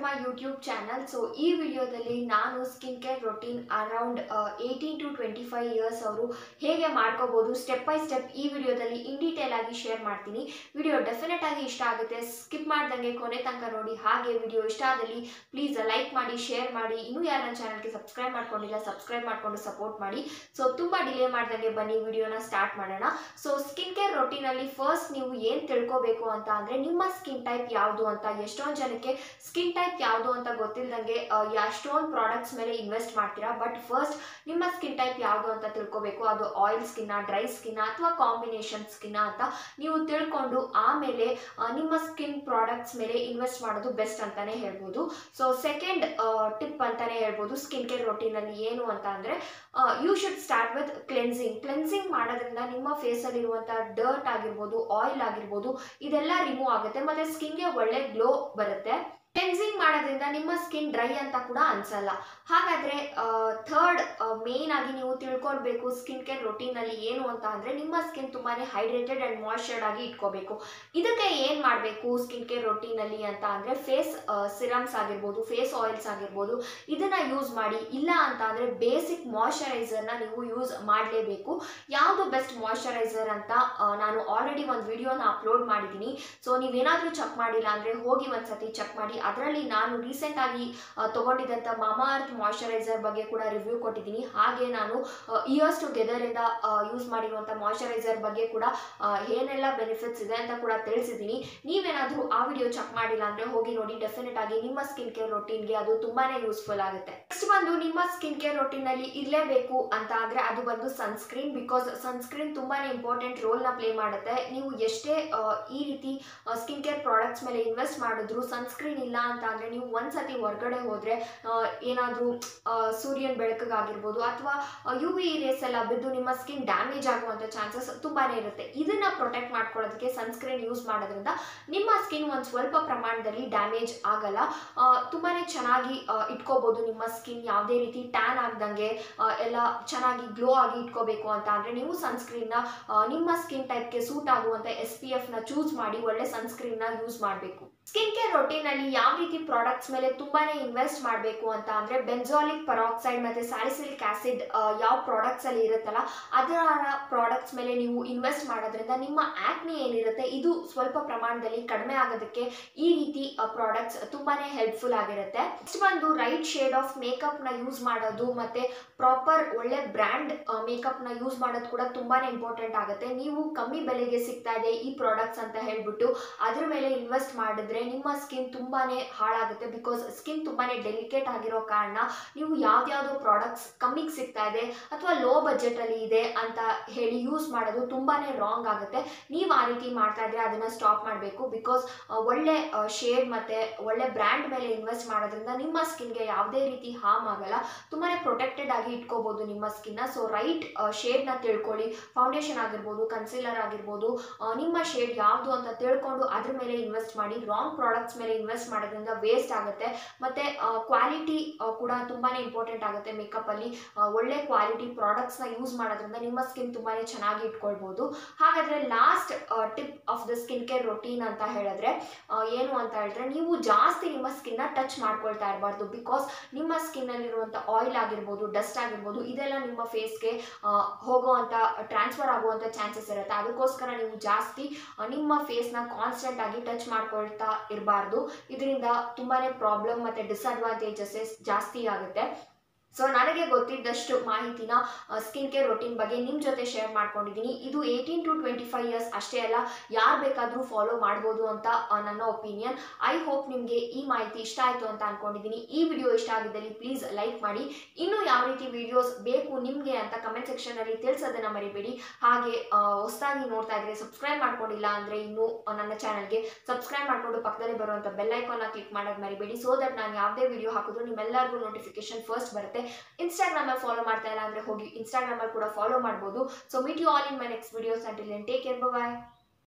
my YouTube channel so ಈ ವಿಡಿಯೋದಲ್ಲಿ ನಾನು skin care routine around eighteen to twenty five years ಅವರು ಹೇಗೆ ಮಾಡ್ಕೋಬೋದು ಸ್ಟೆಪ್ ಬೈ ಸ್ಟೆಪ್ ಈ ವಿಡಿಯೋದಲ್ಲಿ ಇನ್ ಡೀಟೇಲ್ ಆಗಿ ಶೇರ್ ಮಾಡ್ತೀನಿ ವಿಡಿಯೋ ಡೆಫಿನೆಟ್ ಆಗಿ ಇಷ್ಟ ಆಗುತ್ತೆ ಸ್ಕಿಪ್ ಮಾಡ್ದಂಗೆ ಕೊನೆ ತನಕ ನೋಡಿ ಹಾಗೆ ವಿಡಿಯೋ ಇಷ್ಟ ಆದಲ್ಲಿ ಪ್ಲೀಸ್ ಲೈಕ್ ಮಾಡಿ ಶೇರ್ ಮಾಡಿ ಇನ್ನೂ ಯಾರು ನನ್ನ ಚಾನಲ್ಗೆ ಸಬ್ಸ್ಕ್ರೈಬ್ ಮಾಡ್ಕೊಂಡಿಲ್ಲ ಸಬ್ಸ್ಕ್ರೈಬ್ ಮಾಡ್ಕೊಂಡು ಸಪೋರ್ಟ್ ಮಾಡಿ ಸೊ ತುಂಬ ಡಿಲೇ ಮಾಡ್ದಂಗೆ ಬನ್ನಿ ವಿಡಿಯೋನ ಸ್ಟಾರ್ಟ್ ಮಾಡೋಣ ಸೊ ಸ್ಕಿನ್ ಕೇರ್ ರೊಟೀನಲ್ಲಿ ಫಸ್ಟ್ ನೀವು ಏನು ತಿಳ್ಕೊಬೇಕು ಅಂತ ಅಂದರೆ ನಿಮ್ಮ ಸ್ಕಿನ್ ಟೈಪ್ ಯಾವುದು ಅಂತ ಎಷ್ಟೊಂದು ಜನಕ್ಕೆ ಸ್ಕಿನ್ ಟೈಪ್ ಯಾವುದು ಅಂತ ಗೊತ್ತಿಲ್ಲದಂಗೆ ಎಷ್ಟೊಂದು ಪ್ರಾಡಕ್ಟ್ಸ್ ಮೇಲೆ ಇನ್ವೆಸ್ಟ್ ಮಾಡ್ತೀರಾ ಬಟ್ ಫಸ್ಟ್ ನಿಮ್ಮ ಸ್ಕಿನ್ ಟೈಪ್ ಯಾವುದು ಅಂತ ತಿಳ್ಕೊಬೇಕು ಅದು ಆಯಿಲ್ ಸ್ಕಿನ್ನ ಡ್ರೈ ಸ್ಕಿನ್ನ ಅಥವಾ ಕಾಂಬಿನೇಷನ್ ಸ್ಕಿನ್ನ ಅಂತ ನೀವು ತಿಳ್ಕೊಂಡು ಆಮೇಲೆ ಆ, ನಿಮ್ಮ ಸ್ಕಿನ್ ಪ್ರಾಡಕ್ಟ್ಸ್ ಮೇಲೆ ಇನ್ವೆಸ್ಟ್ ಮಾಡೋದು ಬೆಸ್ಟ್ ಅಂತಾನೆ ಹೇಳ್ಬೋದು ಸೊ ಸೆಕೆಂಡ್ ಟಿಪ್ ಅಂತಾನೆ ಹೇಳ್ಬೋದು ಸ್ಕಿನ್ ಕೇರ್ ರೊಟೀನಲ್ಲಿ ಏನು ಅಂತ ಅಂದರೆ you should start with cleansing cleansing ಮಾಡೋದ್ರಿಂದ ನಿಮ್ಮ ಫೇಸಲ್ಲಿರುವಂಥ ಡರ್ಟ್ ಆಗಿರ್ಬೋದು ಆಯಿಲ್ ಆಗಿರ್ಬೋದು ಇದೆಲ್ಲ ರಿಮೂವ್ ಆಗುತ್ತೆ ಮತ್ತು ಸ್ಕಿನ್ಗೆ ಒಳ್ಳೆ ಗ್ಲೋ ಬರುತ್ತೆ ಕ್ಲೆನ್ಸಿಂಗ್ ಮಾಡೋದ್ರಿಂದ ನಿಮ್ಮ ಸ್ಕಿನ್ ಡ್ರೈ ಅಂತ ಕೂಡ ಅನ್ಸಲ್ಲ ಹಾಗಾದರೆ ಥರ್ಡ್ ಮೇನ್ ಆಗಿ ನೀವು ತಿಳ್ಕೊಳ್ಬೇಕು ಸ್ಕಿನ್ ಕೇರ್ ರೊಟೀನಲ್ಲಿ ಏನು ಅಂತ ಅಂದರೆ ನಿಮ್ಮ ಸ್ಕಿನ್ ತುಂಬಾ ಹೈಡ್ರೇಟೆಡ್ ಆ್ಯಂಡ್ ಮಾಯ್ಶ್ಚರ್ಡ್ ಆಗಿ ಇಟ್ಕೋಬೇಕು ಇದಕ್ಕೆ ಏನು ಮಾಡಬೇಕು ಸ್ಕಿನ್ ಕೇರ್ ರೊಟೀನಲ್ಲಿ ಅಂತ ಅಂದರೆ ಫೇಸ್ ಸಿರಮ್ಸ್ ಆಗಿರ್ಬೋದು ಫೇಸ್ ಆಯಿಲ್ಸ್ ಆಗಿರ್ಬೋದು ಇದನ್ನು ಯೂಸ್ ಮಾಡಿ ಇಲ್ಲ ಅಂತ ಅಂದರೆ ಬೇಸಿಕ್ ಮಾಯ್ಶ್ಚರೈಸರ್ನ ನೀವು ಯೂಸ್ ಮಾಡಲೇಬೇಕು ಯಾವುದು ಬೆಸ್ಟ್ ಮಾಯ್ಶ್ಚರೈಸರ್ ಅಂತ ಆ, ನಾನು ಆಲ್ರೆಡಿ ಒಂದು ವಿಡಿಯೋನ ಅಪ್ಲೋಡ್ ಮಾಡಿದ್ದೀನಿ ಸೊ ನೀವೇನಾದರೂ ಚೆಕ್ ಮಾಡಿಲ್ಲ ಅಂದರೆ ಹೋಗಿ ಒಂದ್ಸತಿ ಚೆಕ್ ಮಾಡಿ ಅದರಲ್ಲಿ ನಾನು ರೀಸೆಂಟಾಗಿ ತೊಗೊಂಡಿದ್ದಂಥ ಮಾಮಾ ಅರ್ತ್ ಮಾಯ್ಶ್ಚರೈಸರ್ ಬಗ್ಗೆ ಕೂಡ ರಿವ್ಯೂ ಕೊಟ್ಟಿದ್ದೀನಿ ಹಾಗೆ ನಾನು ಇಯರ್ಸ್ ಟುಗೆದರಿಂದ ಯೂಸ್ ಮಾಡಿರುವಂಥ ಮಾಯ್ಶ್ಚರೈಸರ್ ಬಗ್ಗೆ ಕೂಡ ಆ, ಏನೆಲ್ಲ ಬೆನಿಫಿಟ್ಸ್ ಇದೆ ಅಂತ ಕೂಡ ತಿಳಿಸಿದ್ದೀನಿ ನೀವೇನಾದರೂ ಆ ವಿಡಿಯೋ ಚೆಕ್ ಮಾಡಿಲ್ಲ ಅಂದರೆ ಹೋಗಿ ನೋಡಿ ಡೆಫಿನೆಟ್ ಆಗಿ ನಿಮ್ಮ ಸ್ಕಿನ್ ಕೇರ್ ರೊಟೀನ್ಗೆ ಅದು ತುಂಬಾ ಯೂಸ್ಫುಲ್ ಆಗುತ್ತೆ ನೆಕ್ಸ್ಟ್ ಬಂದು ನಿಮ್ಮ ಸ್ಕಿನ್ ಕೇರ್ ರೊಟೀನಲ್ಲಿ ಇರಲೇಬೇಕು ಅಂತ ಅಂದರೆ ಅದು ಬಂದು ಸನ್ಸ್ಕ್ರೀನ್ ಬಿಕಾಸ್ ಸನ್ಸ್ಕ್ರೀನ್ ತುಂಬಾ ಇಂಪಾರ್ಟೆಂಟ್ ರೋಲ್ನ ಪ್ಲೇ ಮಾಡುತ್ತೆ ನೀವು ಎಷ್ಟೇ ಆ, ಈ ರೀತಿ ಸ್ಕಿನ್ ಕೇರ್ ಪ್ರಾಡಕ್ಟ್ಸ್ ಮೇಲೆ ಇನ್ವೆಸ್ಟ್ ಮಾಡಿದ್ರು ಸನ್ಸ್ಕ್ರೀನ್ ಇಲ್ಲ ಅಂತ ಅಂದರೆ ನೀವು ಒಂದ್ಸತಿ ಹೊರಗಡೆ ಹೋದರೆ ಏನಾದರೂ ಸೂರ್ಯನ ಬೆಳಕಿಗಾಗಿರ್ಬೋದು ಅಥವಾ ಯು ವಿ ರೇಸ್ ಎಲ್ಲ ಬಿದ್ದು ನಿಮ್ಮ ಸ್ಕಿನ್ ಡ್ಯಾಮೇಜ್ ಆಗುವಂಥ ಚಾನ್ಸಸ್ ತುಂಬಾ ಇರುತ್ತೆ ಇದನ್ನು ಪ್ರೊಟೆಕ್ಟ್ ಮಾಡ್ಕೊಳ್ಳೋದಕ್ಕೆ ಸನ್ಸ್ಕ್ರೀನ್ ಯೂಸ್ ಮಾಡೋದ್ರಿಂದ ನಿಮ್ಮ ಸ್ಕಿನ್ ಒಂದು ಸ್ವಲ್ಪ ಪ್ರಮಾಣದಲ್ಲಿ ಡ್ಯಾಮೇಜ್ ಆಗಲ್ಲ ತುಂಬಾ ಚೆನ್ನಾಗಿ ಆ, ಇಟ್ಕೋಬೋದು ನಿಮ್ಮ ಸ್ಕಿನ್ ಯಾವುದೇ ರೀತಿ ಟ್ಯಾನ್ ಆಗ್ದಂಗೆ ಆ, ಎಲ್ಲ ಚೆನ್ನಾಗಿ ಗ್ಲೋ ಆಗಿ ಇಟ್ಕೋಬೇಕು ಅಂತ ಅಂದರೆ ನೀವು ಸನ್ಸ್ಕ್ರೀನ್ನ ನಿಮ್ಮ ಸ್ಕಿನ್ ಟೈಪ್ಗೆ ಸೂಟ್ ಆಗುವಂಥ ಎಸ್ ಪಿ ಎಫ್ನ ಚೂಸ್ ಮಾಡಿ ಒಳ್ಳೆ ಸನ್ಸ್ಕ್ರೀನ್ನ ಯೂಸ್ ಮಾಡಬೇಕು ಸ್ಕಿನ್ ಕೇರ್ ರೊಟೀನಲ್ಲಿ ಯಾವ ರೀತಿ ಪ್ರಾಡಕ್ಟ್ಸ್ ಮೇಲೆ ತುಂಬಾನೇ ಇನ್ವೆಸ್ಟ್ ಮಾಡಬೇಕು ಅಂತ ಅಂದರೆ ಬೆಂಜಾಲಿಕ್ ಪರಾಕ್ಸೈಡ್ ಮತ್ತು ಸ್ಯಾಲಿಸಿಲಿಕ್ ಆಸಿಡ್ ಯಾವ ಪ್ರಾಡಕ್ಟ್ಸ್ ಅಲ್ಲಿ ಇರುತ್ತಲ್ಲ ಅದರ ಪ್ರಾಡಕ್ಟ್ಸ್ ಮೇಲೆ ನೀವು ಇನ್ವೆಸ್ಟ್ ಮಾಡೋದ್ರಿಂದ ನಿಮ್ಮ ಆಕ್ನಿ ಏನಿರುತ್ತೆ ಇದು ಸ್ವಲ್ಪ ಪ್ರಮಾಣದಲ್ಲಿ ಕಡಿಮೆ ಆಗೋದಕ್ಕೆ ಈ ರೀತಿ ಪ್ರಾಡಕ್ಟ್ಸ್ ತುಂಬಾನೇ ಹೆಲ್ಪ್ಫುಲ್ ಆಗಿರುತ್ತೆ ನೆಕ್ಸ್ಟ್ ಬಂದು ರೈಟ್ ಶೇಡ್ ಆಫ್ ಮೇಕಪ್ನ ಯೂಸ್ ಮಾಡೋದು ಮತ್ತೆ ಪ್ರಾಪರ್ ಒಳ್ಳೆ ಬ್ರ್ಯಾಂಡ್ ಮೇಕಪ್ನ ಯೂಸ್ ಮಾಡೋದು ಕೂಡ ತುಂಬಾನೇ ಇಂಪಾರ್ಟೆಂಟ್ ಆಗುತ್ತೆ ನೀವು ಕಮ್ಮಿ ಬೆಲೆಗೆ ಸಿಗ್ತಾ ಇದೆ ಈ ಪ್ರಾಡಕ್ಟ್ಸ್ ಅಂತ ಹೇಳ್ಬಿಟ್ಟು ಅದ್ರ ಮೇಲೆ ಇನ್ವೆಸ್ಟ್ ಮಾಡಿದ್ರೆ ನಿಮ್ಮ ಸ್ಕಿನ್ ತುಂಬಾನೇ ಹಾಳಾಗುತ್ತೆ ಬಿಕಾಸ್ ಸ್ಕಿನ್ ತುಂಬಾನೇ ಡೆಲಿಕೇಟ್ ಆಗಿರೋ ಕಾರಣ ನೀವು ಯಾವ್ದ್ಯಾವ್ದೋ ಪ್ರಾಡಕ್ಟ್ಸ್ ಕಮ್ಮಿಗೆ ಸಿಗ್ತಾ ಇದೆ ಅಥವಾ ಲೋ ಬಜೆಟ್ ಅಲ್ಲಿ ಇದೆ ಅಂತ ಹೇಳಿ ಯೂಸ್ ಮಾಡೋದು ತುಂಬಾನೇ ರಾಂಗ್ ಆಗುತ್ತೆ ನೀವು ಆ ರೀತಿ ಮಾಡ್ತಾ ಇದ್ರೆ ಅದನ್ನ ಸ್ಟಾಪ್ ಮಾಡಬೇಕು ಬಿಕಾಸ್ ಒಳ್ಳೆ ಶೇಡ್ ಮತ್ತೆ ಒಳ್ಳೆ ಬ್ರ್ಯಾಂಡ್ ಮೇಲೆ ಇನ್ವೆಸ್ಟ್ ಮಾಡೋದ್ರಿಂದ ನಿಮ್ಮ ಸ್ಕಿನ್ಗೆ ಯಾವುದೇ ರೀತಿ ಹಾರ್ಮ್ ಆಗಲ್ಲ ತುಂಬಾನೇ ಪ್ರೊಟೆಕ್ಟೆಡ್ ಆಗಿ ಇಟ್ಕೋಬಹುದು ನಿಮ್ಮ ಸ್ಕಿನ್ನ ಸೊ ರೈಟ್ ಶೇಡ್ನ ತಿಳ್ಕೊಳ್ಳಿ ಫೌಂಡೇಶನ್ ಆಗಿರ್ಬೋದು ಕನ್ಸೀಲರ್ ಆಗಿರ್ಬೋದು ಆ, ನಿಮ್ಮ ಶೇಡ್ ಯಾವುದು ಅಂತ ತಿಳ್ಕೊಂಡು ಅದ್ರ ಮೇಲೆ ಇನ್ವೆಸ್ಟ್ ಮಾಡಿ ರಾಂಗ್ ಪ್ರಾಡಕ್ಟ್ಸ್ ಮೇಲೆ ಇನ್ವೆಸ್ಟ್ ಮಾಡೋದ್ರಿಂದ ವೇಸ್ಟ್ ಆಗುತ್ತೆ ಮತ್ತು ಕ್ವಾಲಿಟಿ ಕೂಡ ತುಂಬಾ ಇಂಪಾರ್ಟೆಂಟ್ ಆಗುತ್ತೆ ಮೇಕಪ್ಪಲ್ಲಿ ಒಳ್ಳೆ ಕ್ವಾಲಿಟಿ ಪ್ರಾಡಕ್ಟ್ಸ್ನ ಯೂಸ್ ಮಾಡೋದ್ರಿಂದ ನಿಮ್ಮ ಸ್ಕಿನ್ ತುಂಬಾ ಚೆನ್ನಾಗಿ ಇಟ್ಕೊಳ್ಬೋದು ಹಾಗಾದರೆ last tip of the skin care routine ಅಂತ ಹೇಳಿದ್ರೆ ಆ, ಏನು ಅಂತ ಹೇಳಿದ್ರೆ ನೀವು ಜಾಸ್ತಿ ನಿಮ್ಮ ಸ್ಕಿನ್ನ ಟಚ್ ಮಾಡ್ಕೊಳ್ತಾ ಇರಬಾರ್ದು ಬಿಕಾಸ್ ನಿಮ್ಮ ಸ್ಕಿನ್ನಲ್ಲಿರುವಂಥ ಆಯಿಲ್ ಆಗಿರ್ಬೋದು ಡಸ್ಟ್ ಆಗಿರ್ಬೋದು ಇದೆಲ್ಲ ನಿಮ್ಮ ಫೇಸ್ಗೆ ಹೋಗುವಂಥ ಟ್ರಾನ್ಸ್ಫರ್ ಆಗುವಂಥ ಚಾನ್ಸಸ್ ಇರುತ್ತೆ ಅದಕ್ಕೋಸ್ಕರ ನೀವು ಜಾಸ್ತಿ ಆ, ನಿಮ್ಮ ಫೇಸ್ನ ಕಾನ್ಸ್ಟೆಂಟ್ ಆಗಿ ಟಚ್ ಮಾಡ್ಕೊಳ್ತಾ ಇರಬಾರ್ದು ಇದರಿಂದ ತುಂಬಾ ಪ್ರಾಬ್ಲಮ್ ಮತ್ತು ಡಿಸ್ಅಡ್ವಾಂಟೇಜಸ್ ಜಾಸ್ತಿ ಆಗುತ್ತೆ ಸೊ ನನಗೆ ಗೊತ್ತಿದ್ದಷ್ಟು ಮಾಹಿತಿನ ಸ್ಕಿನ್ ಕೇರ್ ರೊಟೀನ್ ಬಗ್ಗೆ ನಿಮ್ಮ ಜೊತೆ ಶೇರ್ ಮಾಡ್ಕೊಂಡಿದ್ದೀನಿ ಇದು eighteen to twenty five years ಅಷ್ಟೇ ಅಲ್ಲ ಯಾರು ಬೇಕಾದರೂ ಫಾಲೋ ಮಾಡ್ಬೋದು ಅಂತ ಆ, ನನ್ನ ಒಪಿನಿಯನ್ ಐ ಹೋಪ್ ನಿಮಗೆ ಈ ಮಾಹಿತಿ ಇಷ್ಟ ಆಯಿತು ಅಂತ ಅಂದ್ಕೊಂಡಿದ್ದೀನಿ ಈ ವಿಡಿಯೋ ಇಷ್ಟ ಆಗಿದ್ದಲ್ಲಿ ಪ್ಲೀಸ್ ಲೈಕ್ ಮಾಡಿ ಇನ್ನೂ ಯಾವ ರೀತಿ ವಿಡಿಯೋಸ್ ಬೇಕು ನಿಮಗೆ ಅಂತ ಕಮೆಂಟ್ ಸೆಕ್ಷನಲ್ಲಿ ತಿಳಿಸೋದನ್ನು ಮರಿಬೇಡಿ ಹಾಗೆ ಹೊಸದಾಗಿ ನೋಡ್ತಾ ಇದ್ರೆ ಸಬ್ಸ್ಕ್ರೈಬ್ ಮಾಡ್ಕೊಂಡಿಲ್ಲ ಅಂದರೆ ಇನ್ನೂ ಆ, ನನ್ನ ಚಾನಲ್ಗೆ ಸಬ್ಸ್ಕ್ರೈಬ್ ಮಾಡಿಕೊಂಡು ಪಕ್ಕದಲ್ಲಿ ಬರುವಂಥ ಬೆಲ್ ಐಕಾನ್ನ ಕ್ಲಿಕ್ ಮಾಡೋದು ಮರಿಬೇಡಿ ಸೊ ದಟ್ ನಾನು ಯಾವುದೇ ವಿಡಿಯೋ ಹಾಕಿದ್ರು ನಿಮ್ಮೆಲ್ಲರಿಗೂ ನೋಟಿಫಿಕೇಶನ್ ಫಸ್ಟ್ ಬರುತ್ತೆ ಇನ್ಸ್ಟಾಗ್ರಾಮಲ್ಲಿ ಫಾಲೋ ಮಾಡ್ತಾ ಇಲ್ಲ ಅಂದರೆ ಹೋಗಿ ಇನ್ಸ್ಟಾಗ್ರಾಮಲ್ಲಿ ಕೂಡ ಫಾಲೋ ಮಾಡ್ಬೋದು so meet you all in my next videos until take care bye